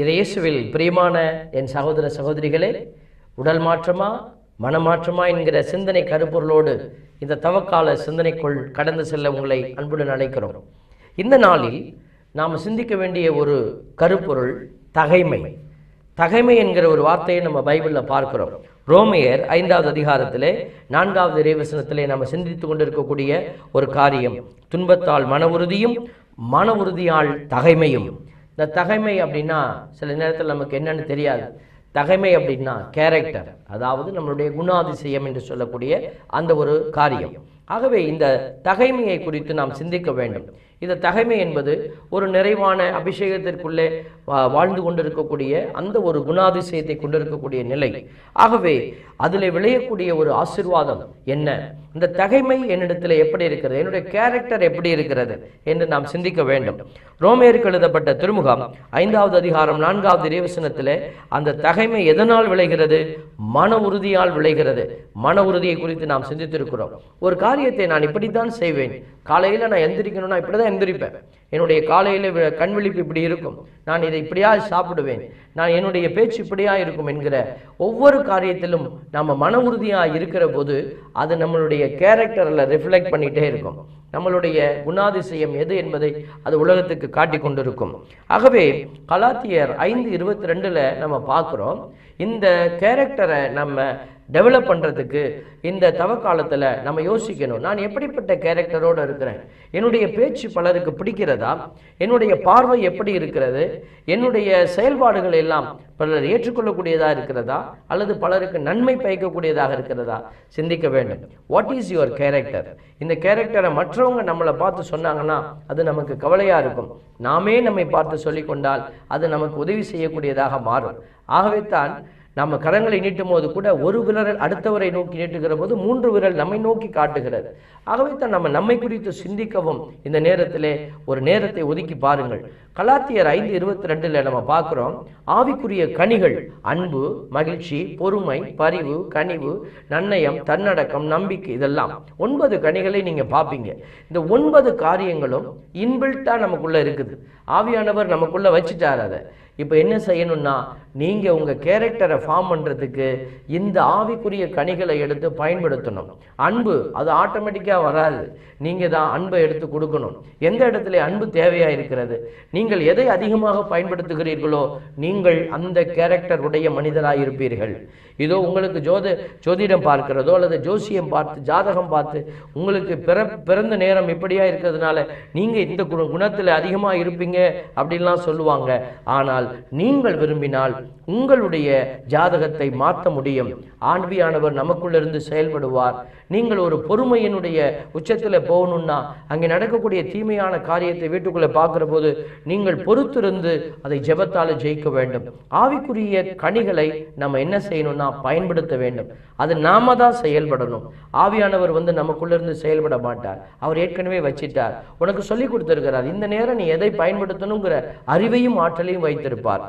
இயேசுவில் பிரியமான என் சகோதர சகோதரிகளே உடல் மாற்றமா மனமாற்றமா என்கிற சிந்தனை கருப்பொருளோடு இந்த தவக்கால சிந்தனைக்குள் கடந்து செல்ல உங்களை அன்புடன் அழைக்கிறோம் இந்த நாளில் நாம் சிந்திக்க வேண்டிய ஒரு கருப்பொருள் தகைமை தகைமை என்கிற ஒரு வார்த்தையை நம்ம பைபிளில் பார்க்கிறோம் ரோமையர் ஐந்தாவது அதிகாரத்திலே நான்காவது இறைவசனத்திலே நம்ம சிந்தித்து கொண்டிருக்கக்கூடிய ஒரு காரியம் துன்பத்தால் மன உறுதியும் மன உறுதியால் தகைமையும் இந்த தகைமை அப்படின்னா சில நேரத்தில் நமக்கு என்னன்னு தெரியாது தகைமை அப்படின்னா கேரக்டர் அதாவது நம்மளுடைய குணாதிசயம் என்று சொல்லக்கூடிய அந்த ஒரு காரியம் ஆகவே இந்த தகைமையை குறித்து நாம் சிந்திக்க வேண்டும் இந்த தகைமை என்பது ஒரு நிறைவான அபிஷேகத்திற்குள்ளே வா- வாழ்ந்து கொண்டிருக்கக்கூடிய அந்த ஒரு குணாதிசயத்தை கொண்டிருக்கக்கூடிய நிலை ஆகவே அதில் விளையக்கூடிய ஒரு ஆசிர்வாதம் என்ன இந்த தகைமை என்னிடத்தில் எப்படி இருக்கிறது என்னுடைய கேரக்டர் எப்படி இருக்கிறது என்று நாம் சிந்திக்க வேண்டும் ரோமேருக்கு எழுதப்பட்ட திருமுகம் ஐந்தாவது அதிகாரம் நான்காவது இறைவசனத்திலே அந்த தகைமை எதனால் விளைகிறது மன உறுதியால் விளைகிறது மன உறுதியை குறித்து நாம் சிந்தித்திருக்கிறோம் ஒரு காரியத்தை நான் இப்படித்தான் செய்வேன் காலையில் நான் எந்திரிக்கணும்னா இப்படி தான் எந்திரிப்பேன் என்னுடைய காலையில் வி- கண் விழிப்பு இப்படி இருக்கும் நான் இதை இப்படியா சாப்பிடுவேன் நான் என்னுடைய பேச்சு இப்படியா இருக்கும் என்கிற ஒவ்வொரு காரியத்திலும் நம்ம மன உறுதியாக இருக்கிற போது அது நம்மளுடைய கேரக்டரில் ரிஃப்ளெக்ட் பண்ணிட்டே இருக்கும் நம்மளுடைய குணாதிசயம் எது என்பதை அது உலகத்துக்கு காட்டி கொண்டிருக்கும் ஆகவே கலாத்தியர் ஐந்து இருபத்தி ரெண்டுல நம்ம பார்க்குறோம் இந்த கேரக்டரை நம்ம டெவலப் பண்ணுறதுக்கு இந்த தவக்காலத்தில் நம்ம யோசிக்கணும் நான் எப்படிப்பட்ட கேரக்டரோடு இருக்கிறேன் என்னுடைய பேச்சு பலருக்கு பிடிக்கிறதா என்னுடைய பார்வை எப்படி இருக்கிறது என்னுடைய செயல்பாடுகள் எல்லாம் பலர் ஏற்றுக்கொள்ளக்கூடியதாக இருக்கிறதா அல்லது பலருக்கு நன்மை பயக்கக்கூடியதாக இருக்கிறதா சிந்திக்க வேண்டும் வாட் இஸ் யுவர் கேரக்டர் இந்த கேரக்டரை மற்றவங்க நம்மளை பார்த்து சொன்னாங்கன்னா அது நமக்கு கவலையாக இருக்கும் நாமே நம்மை பார்த்து சொல்லிக்கொண்டால் அது நமக்கு உதவி செய்யக்கூடியதாக மாறும் ஆகவே தான் நம்ம கரங்களை நீட்டும் போது கூட ஒரு விரல் அடுத்தவரை நோக்கி நீட்டுகிற போது மூன்று விரல் நம்மை நோக்கி காட்டுகிறது ஆகவே தான் நம்ம நம்மை குறித்து சிந்திக்கவும் இந்த நேரத்திலே ஒரு நேரத்தை ஒதுக்கி பாருங்கள் கலாத்தியர் ஐந்து இருபத்தி ரெண்டுல நம்ம பார்க்கிறோம் ஆவிக்குரிய கனிகள் அன்பு மகிழ்ச்சி பொறுமை பரிவு கனிவு நன்னயம் தன்னடக்கம் நம்பிக்கை இதெல்லாம் ஒன்பது கனிகளை நீங்க பார்ப்பீங்க இந்த ஒன்பது காரியங்களும் இன்பில்ட்டா நமக்குள்ள இருக்குது ஆவியானவர் நமக்குள்ள வச்சுட்டார் அதை இப்போ என்ன செய்யணும்னா நீங்க உங்க கேரக்டரை ஃபார்ம் பண்றதுக்கு இந்த ஆவிக்குரிய கனிகளை எடுத்து பயன்படுத்தணும் அன்பு அது ஆட்டோமேட்டிக்கா வராது நீங்க தான் அன்பை எடுத்து கொடுக்கணும் எந்த இடத்துல அன்பு தேவையா இருக்கிறது நீங்கள் எதை அதிகமாக பயன்படுத்துகிறீர்களோ நீங்கள் அந்த கேரக்டர் உடைய மனிதராக இருப்பீர்கள் இதோ உங்களுக்கு ஜோத ஜோதிடம் பார்க்கிறதோ அல்லது ஜோசியம் பார்த்து ஜாதகம் பார்த்து உங்களுக்கு பிற பிறந்த நேரம் இப்படியா இருக்கிறதுனால நீங்க இந்த குண குணத்தில் அதிகமாக இருப்பீங்க அப்படின்லாம் சொல்லுவாங்க ஆனால் நீங்கள் விரும்பினால் உங்களுடைய ஜாதகத்தை மாற்ற முடியும் ஆண்பியானவர் நமக்குள்ளிருந்து செயல்படுவார் நீங்கள் ஒரு பொறுமையினுடைய உச்சத்தில் போகணும்னா அங்கே நடக்கக்கூடிய தீமையான காரியத்தை வீட்டுக்குள்ளே பார்க்கிற போது நீங்கள் பொறுத்திருந்து அதை ஜெபத்தால ஜெயிக்க வேண்டும் ஆவிக்குரிய கனிகளை நம்ம என்ன செய்யணும்னா பயன்படுத்த வேண்டும் அது நாம தான் செயல்படணும் ஆவியானவர் வந்து நமக்குள்ளிருந்து செயல்பட மாட்டார் அவர் ஏற்கனவே வச்சிட்டார் உனக்கு சொல்லி கொடுத்திருக்கிறார் இந்த நேரம் நீ எதை பயன்படுத்தணுங்கிற அறிவையும் ஆற்றலையும் வைத்திருப்பார்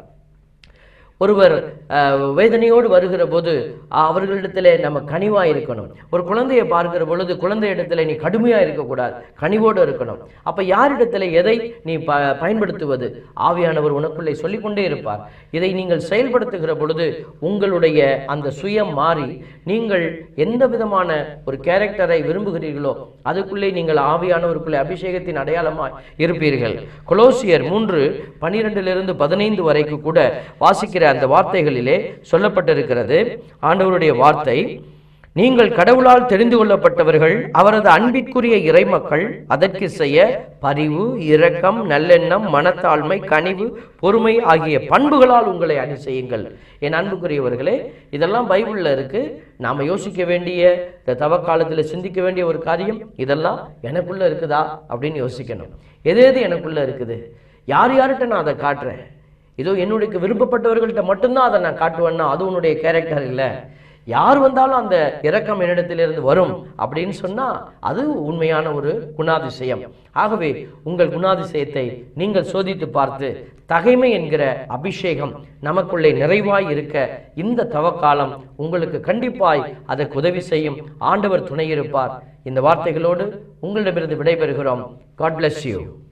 ஒருவர் அஹ், வேதனையோடு வருகிற போது அவர்களிடத்திலே நம்ம கனிவா இருக்கணும் ஒரு குழந்தையை பார்க்கிற பொழுது குழந்தை இடத்துல நீ கடுமையா இருக்கக்கூடாது கனிவோடு இருக்கணும் அப்ப யாரிடத்துல எதை நீ ப பயன்படுத்துவது ஆவியானவர் உனக்குள்ளே சொல்லிக்கொண்டே இருப்பார் இதை நீங்கள் செயல்படுத்துகிற பொழுது உங்களுடைய அந்த சுயம் மாறி நீங்கள் எந்த விதமான ஒரு கேரக்டரை விரும்புகிறீர்களோ அதுக்குள்ளே நீங்கள் ஆவியானவருக்குள்ளே அபிஷேகத்தின் அடையாளமாய் இருப்பீர்கள் கொலோசியர் மூன்று பனிரெண்டிலிருந்து பதினைந்து வரைக்கும் கூட வாசிக்கிற அந்த வார்த்தைகளிலே சொல்லப்பட்டிருக்கிறது ஆண்டவருடைய வார்த்தை நீங்கள் கடவுளால் தெரிந்து கொள்ளப்பட்டவர்கள் அவரது அன்பிற்குரிய இறைமக்கள் அதற்கு செய்ய பரிவு இரக்கம் நல்லெண்ணம் மனத்தாழ்மை கனிவு பொறுமை ஆகிய பண்புகளால் உங்களை அணி செய்யுங்கள் என் அன்புக்குரியவர்களே இதெல்லாம் பைபிளில் இருக்கு நாம யோசிக்க வேண்டிய இந்த தவக்காலத்தில் சிந்திக்க வேண்டிய ஒரு காரியம் இதெல்லாம் எனக்குள்ள இருக்குதா அப்படின்னு யோசிக்கணும் எது எது எனக்குள்ள இருக்குது யார் யார்கிட்ட நான் அதை காட்டுறேன் இதோ என்னுடைய விருப்பப்பட்டவர்கள்ட்ட மட்டும்தான் அதை நான் காட்டுவேன்னா அது உன்னுடைய கேரக்டர் இல்லை யார் வந்தாலும் அந்த இரக்கம் என்னிடத்திலிருந்து வரும் அப்படின்னு சொன்னா அது உண்மையான ஒரு குணாதிசயம் ஆகவே உங்கள் குணாதிசயத்தை நீங்கள் சோதித்து பார்த்து தகைமை என்கிற அபிஷேகம் நமக்குள்ளே நிறைவாய் இருக்க இந்த தவக்காலம் உங்களுக்கு கண்டிப்பாய் அதற்கு உதவி செய்யும் ஆண்டவர் துணை இருப்பார் இந்த வார்த்தைகளோடு உங்களிடமிருந்து விடைபெறுகிறோம் காட் bless you